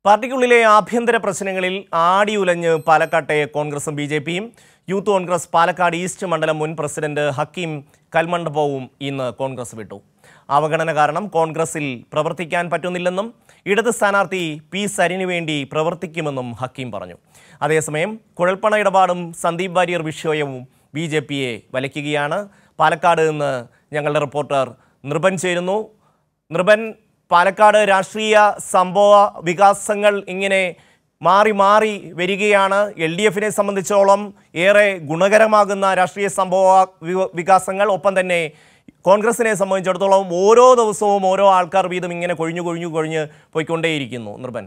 പാർട്ടിക്കുള്ളിലെ ആഭ്യന്തര പ്രശ്നങ്ങളിൽ ആടിയുലഞ്ഞ് പാലക്കാട്ടെ കോൺഗ്രസും ബി ജെ പിയും യൂത്ത് കോൺഗ്രസ് പാലക്കാട് ഈസ്റ്റ് മണ്ഡലം മുൻ പ്രസിഡന്റ് ഹക്കീം കൽമണ്ഡപവും ഇന്ന് കോൺഗ്രസ് വിട്ടു അവഗണന കാരണം കോൺഗ്രസിൽ പ്രവർത്തിക്കാൻ പറ്റുന്നില്ലെന്നും ഇടത് സ്ഥാനാർത്ഥി പി സരിന് വേണ്ടി പ്രവർത്തിക്കുമെന്നും ഹക്കീം പറഞ്ഞു അതേസമയം കുഴൽപ്പണ ഇടപാടും സന്ദീപ് വാര്യർ വിഷയവും ബി ജെ പിയെ വലയ്ക്കുകയാണ് പാലക്കാട് നിന്ന് ഞങ്ങളുടെ റിപ്പോർട്ടർ നൃപൻ ചേരുന്നു നൃപൻ പാലക്കാട് രാഷ്ട്രീയ സംഭവ വികാസങ്ങൾ ഇങ്ങനെ മാറി മാറി വരികയാണ് എൽ ഡി എഫിനെ സംബന്ധിച്ചോളം ഏറെ ഗുണകരമാകുന്ന രാഷ്ട്രീയ സംഭവ വി- വികാസങ്ങൾ ഒപ്പം തന്നെ കോൺഗ്രസിനെ സംബന്ധിച്ചിടത്തോളം ഓരോ ദിവസവും ഓരോ ആൾക്കാർ വീതം ഇങ്ങനെ കൊഴിഞ്ഞു കൊഴിഞ്ഞു കൊഴിഞ്ഞ് പോയിക്കൊണ്ടേയിരിക്കുന്നു നൃപൻ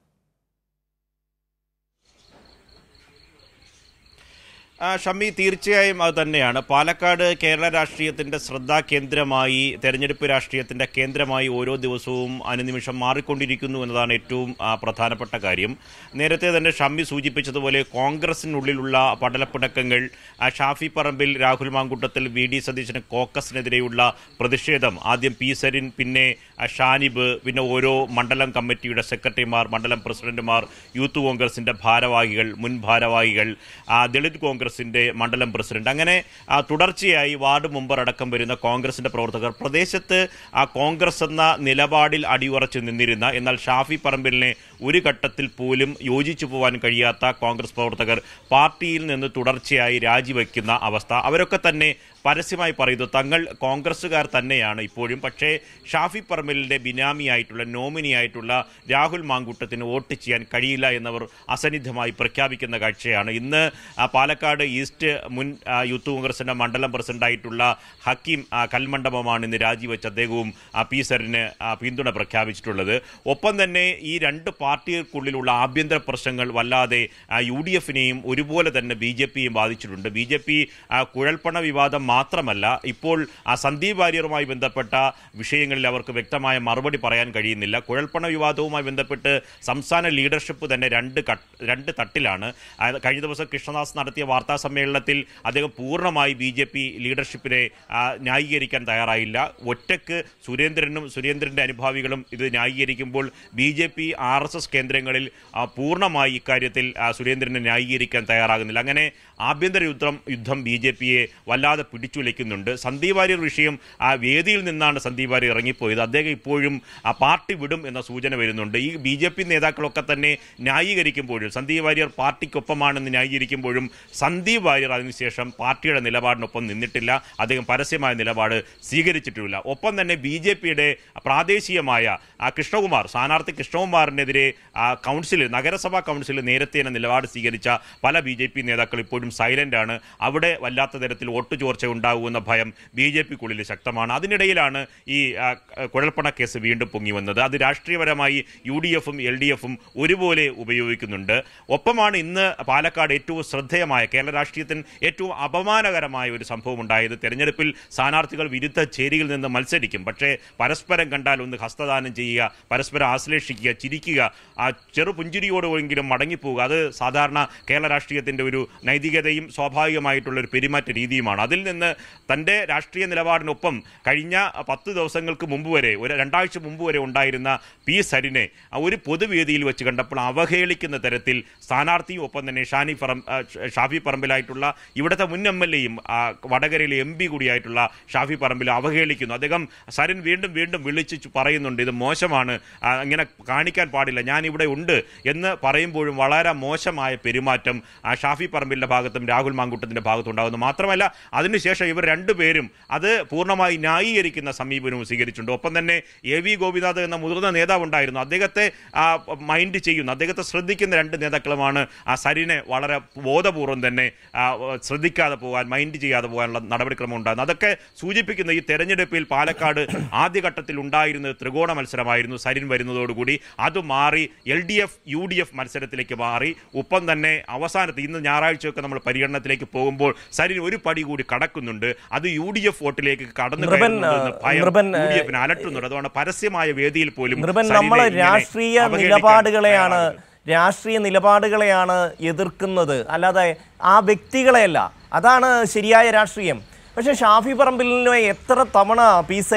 ആ, ഷമ്മി തീർച്ചയായും അത് തന്നെയാണ് പാലക്കാട് കേരള രാഷ്ട്രീയത്തിന്റെ ശ്രദ്ധാ കേന്ദ്രമായി തെരഞ്ഞെടുപ്പ് രാഷ്ട്രീയത്തിന്റെ കേന്ദ്രമായി ഓരോ ദിവസവും അനുനിമിഷം മാറിക്കൊണ്ടിരിക്കുന്നു എന്നതാണ് ഏറ്റവും ആ, പ്രധാനപ്പെട്ട കാര്യം നേരത്തെ തന്നെ ഷമ്മി സൂചിപ്പിച്ചതുപോലെ കോൺഗ്രസിനുള്ളിലുള്ള പടലപ്പിണക്കങ്ങൾ ആ, ഷാഫി പറമ്പിൽ രാഹുൽ മാങ്കുട്ടത്തിൽ വി ഡി സതീശന് കോക്കസിനെതിരെയുള്ള പ്രതിഷേധം ആദ്യം പി സരിൻ പിന്നെ ആ, ഷാനിബ് പിന്നെ ഓരോ മണ്ഡലം കമ്മിറ്റിയുടെ സെക്രട്ടറിമാർ മണ്ഡലം പ്രസിഡന്റുമാർ യൂത്ത് കോൺഗ്രസിന്റെ ഭാരവാഹികൾ മുൻ ഭാരവാഹികൾ ആ, ദളിത് കോൺഗ്രസിന്റെ മണ്ഡലം പ്രസിഡന്റ് അങ്ങനെ ആ, തുടർച്ചയായി വാർഡ് മെമ്പർ അടക്കം വരുന്ന കോൺഗ്രസിന്റെ പ്രവർത്തകർ പ്രദേശത്ത് ആ കോൺഗ്രസ് എന്ന നിലപാടിൽ അടിയുറച്ചു നിന്നിരുന്ന എന്നാൽ ഷാഫി പറമ്പിലിനെ ഒരു ഘട്ടത്തിൽ പോലും യോജിച്ചു പോകാൻ കഴിയാത്ത കോൺഗ്രസ് പ്രവർത്തകർ പാർട്ടിയിൽ നിന്ന് തുടർച്ചയായി രാജിവെക്കുന്ന അവസ്ഥ അവരൊക്കെ തന്നെ പരസ്യമായി പറയുന്നു തങ്ങൾ കോൺഗ്രസ്സുകാർ തന്നെയാണ് ഇപ്പോഴും പക്ഷേ ഷാഫി പറമ്പലിന്റെ ബിനാമിയായിട്ടുള്ള നോമിനിയായിട്ടുള്ള രാഹുൽ മാങ്കൂട്ടത്തിന് വോട്ട് ചെയ്യാൻ കഴിയില്ല എന്നവർ അസന്നിഗ്ധമായി പ്രഖ്യാപിക്കുന്ന കാഴ്ചയാണ് ഇന്ന് ആ, പാലക്കാട് ഈസ്റ്റ് മുൻ ആ, യൂത്ത് കോൺഗ്രസിന്റെ മണ്ഡലം പ്രസിഡന്റായിട്ടുള്ള ഹക്കീം ആ, കൽമണ്ഡപമാണ് ഇന്ന് രാജിവെച്ച് അദ്ദേഹവും ആ, പി സരിന് ആ, പിന്തുണ പ്രഖ്യാപിച്ചിട്ടുള്ളത് ഒപ്പം തന്നെ ഈ രണ്ട് പാർട്ടികൾക്കുള്ളിലുള്ള ആഭ്യന്തര പ്രശ്നങ്ങൾ വല്ലാതെ ആ, യു ഡി എഫിനെയും ഒരുപോലെ തന്നെ ബി ജെ പിയും ബാധിച്ചിട്ടുണ്ട് ബി ജെ പി കുഴൽപ്പണ വിവാദം മാത്രമല്ല ഇപ്പോൾ ആ സന്ദീപ് വാര്യറുമായി ബന്ധപ്പെട്ട വിഷയങ്ങളിൽ അവർക്ക് വ്യക്തമായ മറുപടി പറയാൻ കഴിയുന്നില്ല കുഴൽപ്പണ വിവാദവുമായി ബന്ധപ്പെട്ട് സംസ്ഥാന ലീഡർഷിപ്പ് തന്നെ രണ്ട് കട്ട് രണ്ട് തട്ടിലാണ് ആ, കഴിഞ്ഞ ദിവസം കൃഷ്ണദാസ് നടത്തിയ വാർത്താ സമ്മേളനത്തിൽ അദ്ദേഹം പൂർണ്ണമായി ബി ജെ പി ലീഡർഷിപ്പിനെ ആ, ന്യായീകരിക്കാൻ തയ്യാറായില്ല ഒറ്റക്ക് സുരേന്ദ്രനും സുരേന്ദ്രന്റെ അനുഭാവികളും ഇത് ന്യായീകരിക്കുമ്പോൾ B J P R S S കേന്ദ്രങ്ങളിൽ ആ, പൂർണ്ണമായി ഇക്കാര്യത്തിൽ ആ, സുരേന്ദ്രനെ ന്യായീകരിക്കാൻ തയ്യാറാകുന്നില്ല അങ്ങനെ ആഭ്യന്തര യുദ്ധം യുദ്ധം ബി ജെ പിയെ വല്ലാതെ പിടിച്ചുലയ്ക്കുന്നുണ്ട് സന്ദീപ് വാര്യർ വിഷയം ആ വേദിയിൽ നിന്നാണ് സന്ദീപ് വാര്യർ ഇറങ്ങിപ്പോയത് അദ്ദേഹം ഇപ്പോഴും ആ പാർട്ടി വിടും എന്ന സൂചന വരുന്നുണ്ട് ഈ ബി ജെ പി നേതാക്കളൊക്കെ തന്നെ ന്യായീകരിക്കുമ്പോഴും സന്ദീപ് വാര്യർ പാർട്ടിക്കൊപ്പമാണെന്ന് ന്യായീകരിക്കുമ്പോഴും സന്ദീപ് വാര്യർ അതിനുശേഷം പാർട്ടിയുടെ നിലപാടിനൊപ്പം നിന്നിട്ടില്ല അദ്ദേഹം പരസ്യമായ നിലപാട് സ്വീകരിച്ചിട്ടുമില്ല ഒപ്പം തന്നെ ബി ജെ പിയുടെ പ്രാദേശികമായ ആ കൃഷ്ണകുമാർ സ്ഥാനാർത്ഥി കൃഷ്ണകുമാറിനെതിരെ ആ കൗൺസിലിൽ നഗരസഭാ കൗൺസിലിൽ നേരത്തെ തന്നെ നിലപാട് സ്വീകരിച്ച പല ബി ജെ പി നേതാക്കൾ ഇപ്പോഴും സൈലന്റ് ആണ് അവിടെ വല്ലാത്ത തരത്തിൽ വോട്ട് ചോർച്ച ഉണ്ടാകുമെന്ന ഭയം ബി ജെ പിക്കുള്ളിൽ ശക്തമാണ് അതിനിടയിലാണ് ഈ ആ, കുഴൽപ്പണ കേസ് വീണ്ടും പൊങ്ങി വന്നത് അത് രാഷ്ട്രീയപരമായി യു ഡി എഫും എൽ ഡി എഫും ഒരുപോലെ ഉപയോഗിക്കുന്നുണ്ട് ഒപ്പമാണ് ഇന്ന് പാലക്കാട് ഏറ്റവും ശ്രദ്ധേയമായ കേരള രാഷ്ട്രീയത്തിന് ഏറ്റവും അപമാനകരമായ ഒരു സംഭവം ഉണ്ടായത് തെരഞ്ഞെടുപ്പിൽ സ്ഥാനാർത്ഥികൾ വിരുദ്ധ ചേരിയിൽ നിന്ന് മത്സരിക്കും പക്ഷേ പരസ്പരം കണ്ടാൽ ഒന്ന് ഹസ്തദാനം ചെയ്യുക പരസ്പരം ആശ്ലേഷിക്കുക ചിരിക്കുക ആ ചെറു പുഞ്ചിരിയോടെങ്കിലും മടങ്ങിപ്പോവുക അത് സാധാരണ കേരള രാഷ്ട്രീയത്തിന്റെ ഒരു നൈതികതയും സ്വാഭാവികമായിട്ടുള്ള ഒരു പെരുമാറ്റ രീതിയുമാണ് അതിൽ നിന്ന് തൻ്റെ രാഷ്ട്രീയ നിലപാടിനൊപ്പം കഴിഞ്ഞ പത്ത് ദിവസങ്ങൾക്ക് മുമ്പ് വരെ ഒരു രണ്ടാഴ്ച മുമ്പ് വരെ ഉണ്ടായിരുന്ന പി സരിനെ ആ ഒരു പൊതുവേദിയിൽ വെച്ച് കണ്ടപ്പോൾ അവഹേളിക്കുന്ന തരത്തിൽ സ്ഥാനാർത്ഥിയും ഒപ്പം തന്നെ ഷാനി പറം ആ, ഷ- ഷാഫി പറമ്പിലായിട്ടുള്ള ഇവിടുത്തെ മുൻ എം എൽ എയും വടകരയിലെ എം പി കൂടിയായിട്ടുള്ള ഷാഫി പറമ്പിൽ അവഹേളിക്കുന്നു അദ്ദേഹം സരിൻ വീണ്ടും വീണ്ടും വിളിച്ച് ചു- പറയുന്നുണ്ട് ഇത് മോശമാണ് ആ, ഇങ്ങനെ കാണിക്കാൻ പാടില്ല ഞാൻ ഇവിടെ ഉണ്ട് എന്ന് പറയുമ്പോഴും വളരെ മോശമായ പെരുമാറ്റം ആ ഷാഫി പറമ്പിലിന്റെ ഭാഗത്തും രാഹുൽ മാങ്കുട്ടത്തിന്റെ ഭാഗത്തും ഉണ്ടാകുന്നു മാത്രമല്ല അതിനുശേഷം ഇവർ രണ്ടുപേരും അത് പൂർണ്ണമായി ന്യായീകരിക്കുന്ന സമീപനവും സ്വീകരിച്ചിട്ടുണ്ട് ഒപ്പം തന്നെ എ വി ഗോപിനാഥ് എന്ന മുതിർന്ന നേതാവ് ഉണ്ടായിരുന്നു അദ്ദേഹത്തെ ആ, മൈൻഡ് ചെയ്യുന്ന അദ്ദേഹത്തെ ശ്രദ്ധിക്കുന്ന രണ്ട് നേതാക്കളുമാണ് ആ സരിനെ വളരെ ബോധപൂർവം തന്നെ ആ, ശ്രദ്ധിക്കാതെ പോകാൻ മൈൻഡ് ചെയ്യാതെ പോകാനുള്ള നടപടിക്രമം ഉണ്ടാകുന്നത് അതൊക്കെ സൂചിപ്പിക്കുന്ന ഈ തെരഞ്ഞെടുപ്പിൽ പാലക്കാട് ആദ്യഘട്ടത്തിൽ ഉണ്ടായിരുന്നത് ത്രികോണ മത്സരമായിരുന്നു സരിൻ വരുന്നതോടുകൂടി അത് മാറി L D F U D F മത്സരത്തിലേക്ക് മാറി ഒപ്പം തന്നെ അവസാനത്ത് ഇന്ന് ഞായറാഴ്ചയൊക്കെ നമ്മൾ പരിഗണനത്തിലേക്ക് പോകുമ്പോൾ സരിൻ ഒരു പടി കൂടി കടക്കുന്നുണ്ട് അത് യു ഡി എഫ് വോട്ടിലേക്ക് കടന്നു നൃപൻ, കയറുന്നുണ്ടെന്ന് ഭയം നൃപൻ, യു ഡി എഫിന് അലട്ടുന്നുണ്ട് അതുകൊണ്ട് പരസ്യമായ വേദിയിൽ പോലും നൃപൻ സരിനെ നമ്മൾ ഇങ്ങനെ രാഷ്ട്രീയ അവഹേളിക്കാൻ നിലപാടുകളെയാണ് തയ്യാറാകുന്നത്. രാഷ്ട്രീയ നിലപാടുകളെയാണ് എതിർക്കുന്നത് അല്ലാതെ ആ വ്യക്തികളെയല്ല അതാണ് ശരിയായ രാഷ്ട്രീയം പക്ഷെ ഷാഫി പറമ്പിലിനെ എത്ര തവണ പി സരിൻ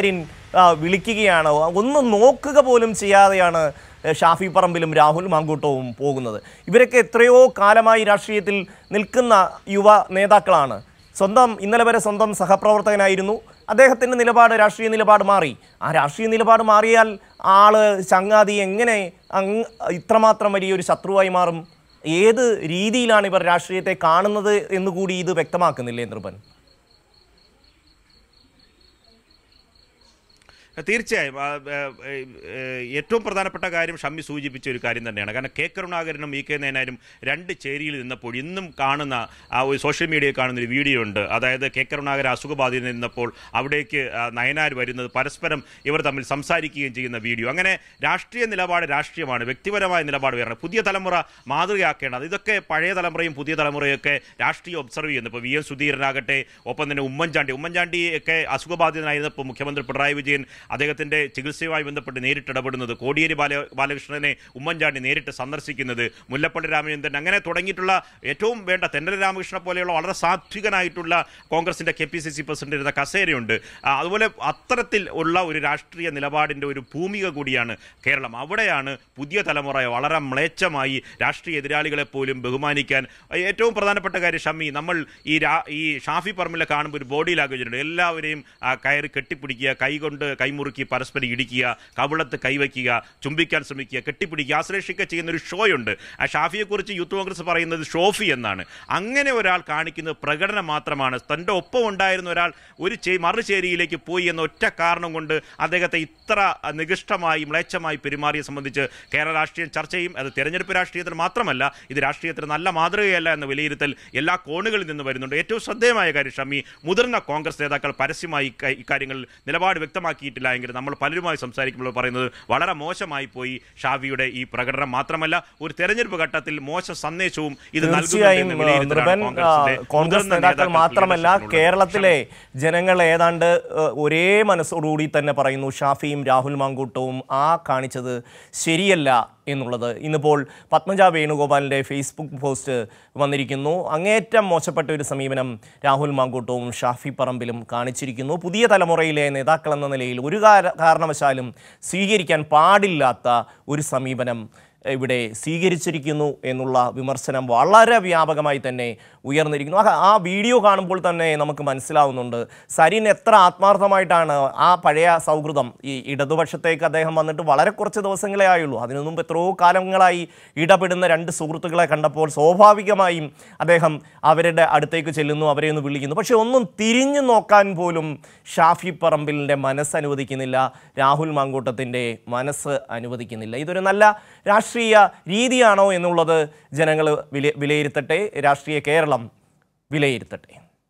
ആ, വിളിക്കുകയാണ് ഒന്ന് നോക്കുക പോലും ചെയ്യാതെയാണ് ഏഹ്, ഷാഫി പറമ്പിലും രാഹുൽ മാങ്കൂട്ടവും പോകുന്നത് ഇവരൊക്കെ എത്രയോ കാലമായി രാഷ്ട്രീയത്തിൽ നിൽക്കുന്ന യുവ നേതാക്കളാണ് സ്വന്തം ഇന്നലെ വരെ സ്വന്തം സഹപ്രവർത്തകനായിരുന്നു അദ്ദേഹത്തിൻ്റെ നിലപാട് രാഷ്ട്രീയ നിലപാട് മാറി ആ രാഷ്ട്രീയ നിലപാട് മാറിയാൽ ആള് ചങ്ങാതി എങ്ങനെ അങ്ങ് ഇത്രമാത്രം വലിയൊരു ശത്രുവായി മാറും ഏത് രീതിയിലാണ് ഇവർ രാഷ്ട്രീയത്തെ കാണുന്നത് എന്നുകൂടി ഇത് വ്യക്തമാക്കുന്നില്ലേ നൃപൻ തീർച്ചയായും ആ, ഏ, ഏ, ഏ, ഏറ്റവും പ്രധാനപ്പെട്ട കാര്യം ഷമ്മി സൂചിപ്പിച്ച ഒരു കാര്യം തന്നെയാണ് കാരണം കെ കരുണാകരനും ഇ കെ നയനാരും രണ്ട് ചേരിയിൽ നിന്നപ്പോൾ ഇന്നും കാണുന്ന ആ ഒരു സോഷ്യൽ മീഡിയയിൽ കാണുന്ന ഒരു വീഡിയോ ഉണ്ട് അതായത് കെ കരുണാകരൻ അസുഖബാധിതൻ നിന്നപ്പോൾ അവിടേക്ക് ആ, നയനാർ വരുന്നത് പരസ്പരം ഇവർ തമ്മിൽ സംസാരിക്കുകയും ചെയ്യുന്ന വീഡിയോ അങ്ങനെ രാഷ്ട്രീയ നിലപാട് രാഷ്ട്രീയമാണ് വ്യക്തിപരമായ നിലപാട് വേറെ പുതിയ തലമുറ മാതൃകയാക്കേണ്ടത് ഇതൊക്കെ പഴയ തലമുറയും പുതിയ തലമുറയൊക്കെ രാഷ്ട്രീയം ഒബ്സർവ് ചെയ്യുന്നു ഇപ്പോൾ വി എം സുധീരനാകട്ടെ ഒപ്പം തന്നെ ഉമ്മൻചാണ്ടി ഉമ്മൻചാണ്ടി ഒക്കെ അസുഖബാധിതനായിരുന്നപ്പോൾ മുഖ്യമന്ത്രി പിണറായി വിജയൻ അദ്ദേഹത്തിന്റെ ചികിത്സയുമായി ബന്ധപ്പെട്ട് നേരിട്ട് ഇടപെടുന്നത് കോടിയേരി ബാല ബാലകൃഷ്ണനെ ഉമ്മൻചാണ്ടി നേരിട്ട് സന്ദർശിക്കുന്നത് മുല്ലപ്പള്ളി രാമചന്ദ്രൻ അങ്ങനെ തുടങ്ങിയിട്ടുള്ള ഏറ്റവും വേണ്ട തെന്നല രാമകൃഷ്ണ പോലെയുള്ള വളരെ സാത്വികനായിട്ടുള്ള കോൺഗ്രസിന്റെ K P C C president ഇരുന്ന കസേരയുണ്ട് ആ, അതുപോലെ അത്തരത്തിൽ ഉള്ള ഒരു രാഷ്ട്രീയ നിലപാടിന്റെ ഒരു ഭൂമിക കൂടിയാണ് കേരളം അവിടെയാണ് പുതിയ തലമുറ വളരെ മ്ലേച്ഛമായി രാഷ്ട്രീയ എതിരാളികളെ പോലും ബഹുമാനിക്കാൻ ഏറ്റവും പ്രധാനപ്പെട്ട കാര്യം ഷമ്മി നമ്മൾ ഈ രാ- ഈ ഷാഫി പറമ്പിലെ കാണുമ്പോൾ ഒരു ബോഡി ലാംഗ്വേജ് ഉണ്ട് എല്ലാവരെയും ആ, കയറി കെട്ടിപ്പിടിക്കുക കൈകൊണ്ട് കൈമുറുക്കി പരസ്പരം ഇടിക്കുക കവിളത്ത് കൈവയ്ക്കുക ചുംബിക്കാൻ ശ്രമിക്കുക കെട്ടിപ്പിടിക്കുക ആശ്ലേഷിക്കുക ചെയ്യുന്ന ഒരു ഷോയുണ്ട് ആ ഷാഫിയെക്കുറിച്ച് യൂത്ത് കോൺഗ്രസ് പറയുന്നത് ഷോഫി എന്നാണ് അങ്ങനെ ഒരാൾ കാണിക്കുന്നത് പ്രകടനം മാത്രമാണ് തൻ്റെ ഒപ്പം ഉണ്ടായിരുന്ന ഒരാൾ ഒരു ചേ മറുചേരിയിലേക്ക് പോയി എന്ന ഒറ്റ കാരണം കൊണ്ട് അദ്ദേഹത്തെ ഇത്ര നികൃഷ്ടമായി മ്ലേച്ഛമായി പെരുമാറിയെ സംബന്ധിച്ച് കേരള രാഷ്ട്രീയം ചർച്ച ചെയ്യും അത് തെരഞ്ഞെടുപ്പ് രാഷ്ട്രീയത്തിന് മാത്രമല്ല ഇത് രാഷ്ട്രീയത്തിന് നല്ല മാതൃകയല്ല എന്ന വിലയിരുത്തൽ എല്ലാ കോണുകളിൽ നിന്ന് വരുന്നുണ്ട് ഏറ്റവും ശ്രദ്ധേയമായ കാര്യം ഷമി മുതിർന്ന കോൺഗ്രസ് നേതാക്കൾ പരസ്യമായി ഇക്ക- ഇക്കാര്യങ്ങളിൽ നിലപാട് വ്യക്തമാക്കിയിട്ടില്ല എങ്കിൽ നമ്മൾ പലരുമായി സംസാരിക്കുമ്പോൾ പറയുന്നത് വളരെ മോശമായി പോയി ഷാഫിയുടെ ഈ പ്രകടനം മാത്രമല്ല ഒരു തെരഞ്ഞെടുപ്പ് ഘട്ടത്തിൽ മോശം സന്ദേശവും ഇത് തീർച്ചയായും നൽകുന്നുണ്ട് എന്ന് നൃപൻ വിലയിരുത്തലാണ് കോൺഗ്രസിന്റെ കോൺഗ്രസ് മുതിർന്ന നേതാക്കൾ നേതാക്കൾ മാത്രമല്ല leadership-നുള്ളത്. കേരളത്തിലെ ജനങ്ങൾ ഏതാണ്ട് ഏഹ്, ഒരേ മനസ്സോടുകൂടി തന്നെ പറയുന്നു ഷാഫിയും രാഹുൽ മാങ്കൂട്ടവും ആ കാണിച്ചത് ശരിയല്ല എന്നുള്ളത് ഇന്നിപ്പോൾ പത്മജ വേണുഗോപാലിൻ്റെ ഫേസ്ബുക്ക് പോസ്റ്റ് വന്നിരിക്കുന്നു അങ്ങേറ്റം മോശപ്പെട്ട ഒരു സമീപനം രാഹുൽ മാങ്കൂട്ടവും ഷാഫി പറമ്പിലും കാണിച്ചിരിക്കുന്നു പുതിയ തലമുറയിലെ നേതാക്കൾ എന്ന നിലയിൽ ഒരു കാര- കാരണവശാലും സ്വീകരിക്കാൻ പാടില്ലാത്ത ഒരു സമീപനം ഇവിടെ സ്വീകരിച്ചിരിക്കുന്നു എന്നുള്ള വിമർശനം വളരെ വ്യാപകമായി തന്നെ ഉയർന്നിരിക്കുന്നു ആ- ആ വീഡിയോ കാണുമ്പോൾ തന്നെ നമുക്ക് മനസ്സിലാവുന്നുണ്ട് സരിൻ എത്ര ആത്മാർത്ഥമായിട്ടാണ് ആ പഴയ സൗഹൃദം ഈ ഇടതുപക്ഷത്തേക്ക് അദ്ദേഹം വന്നിട്ട് വളരെ കുറച്ച് ദിവസങ്ങളേ ആയുള്ളൂ അതിനു മുമ്പ് എത്രയോ കാലങ്ങളായി ഇടപെടുന്ന രണ്ട് സുഹൃത്തുക്കളെ കണ്ടപ്പോൾ സ്വാഭാവികമായും അദ്ദേഹം അവരുടെ അടുത്തേക്ക് ചെല്ലുന്നു അവരെ ഒന്ന് വിളിക്കുന്നു പക്ഷെ ഒന്നും തിരിഞ്ഞു നോക്കാൻ പോലും ഷാഫി പറമ്പിലിൻ്റെ മനസ്സ് അനുവദിക്കുന്നില്ല രാഹുൽ മാങ്കൂട്ടത്തിൻ്റെ മനസ്സ് അനുവദിക്കുന്നില്ല ഇതൊരു നല്ല രാഷ്ട്രീയ രീതിയാണോ എന്നുള്ളത് ജനങ്ങൾ വില വിലയിരുത്തട്ടെ രാഷ്ട്രീയ കേരളം വിലയിരുത്തട്ടെ